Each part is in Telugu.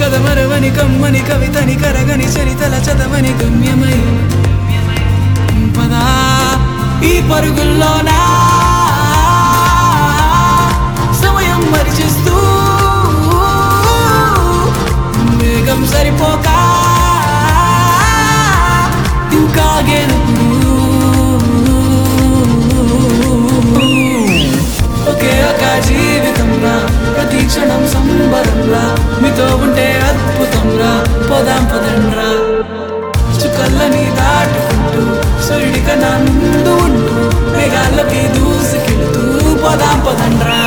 కథ మరవని కమ్మని కవితని కరగని చరితల చదవని గమ్యమై పదా ఈ పరుగుల్లోనా సమయం మరిచిస్తూ వేగం సరిపోక ఇంకా ఒకే ఒక జీవితంరా ప్రతి క్షణం సంబరంరా మీతో ఉంటే అద్భుతంరా పోదాం పదండ్రా చుక్కల్లని దాటుకుంటూ సూర్యుడి కన్నా ముందు ఉంటూ మేఘాల్లోకి దూసుకెళ్తూ పోదాం పదండ్రా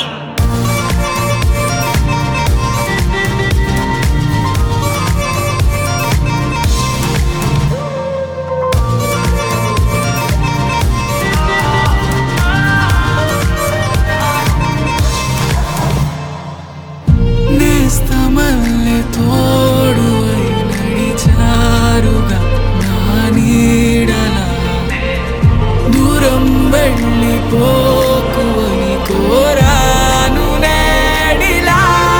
నేస్తమల్లె తోడు అయి నడిచారుగా నా నీడలా దూరం వెళ్ళిపోకు అని కోరాను నేడిలా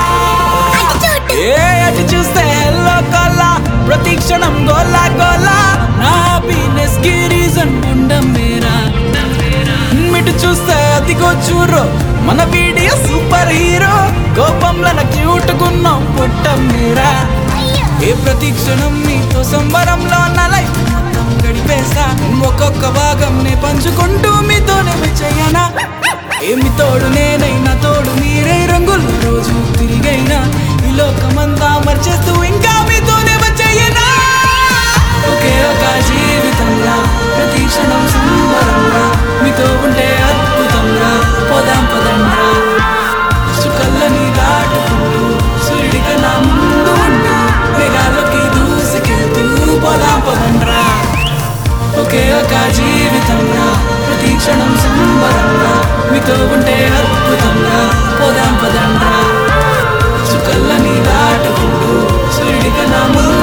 ఏ అటు చూస్తే ఎల్లో కొల్లా ప్రతి క్షణం గోలా గోలా నా హ్యాపీనెస్ కి రీజన్ ఉండం మేరా మిటు చూస్తే అదిగో చూరు మన వీడియో సూపర్ హీరో కోపంలో నా క్యూట్ గున్నాం పుట్టం మీరా ఏ ప్రతి క్షణం నీతో సంబరంలో నా లైఫ్ మొత్తం గడిపేసా ఒక్కొక్క భాగం నే పంచుకుంటూ మీతోనే చెయ్యనా ఏమి తోడు నేనైనా తోడు మీరే రంగులు రోజు తిరిగైనా ఈ లోకమంతా మర్చేస్తూ ఇంకా మీతోనే వచ్చేయనా ఒకే ఒక జీవితంలా ప్రతి క్షణం సంబరంలా మీతో ఉంటే అద్భుతంలా పోదాం పదండ్రా చుక్కల్లని దాటుకుంటూ సూర్యుడి కన్నా ముందు ఉంటూ మేఘాల్లోకి దూసుకెళ్తూ పోదాం పదండ్రా ఒకే ఒక జీవితంలా ప్రతి క్షణం సంబరంలా మీతో ఉంటే అద్భుతంలా పోదాం పదండ్రా చుక్కల్లని దాటుకుంటూ సూర్యుడి కన్నా ముందు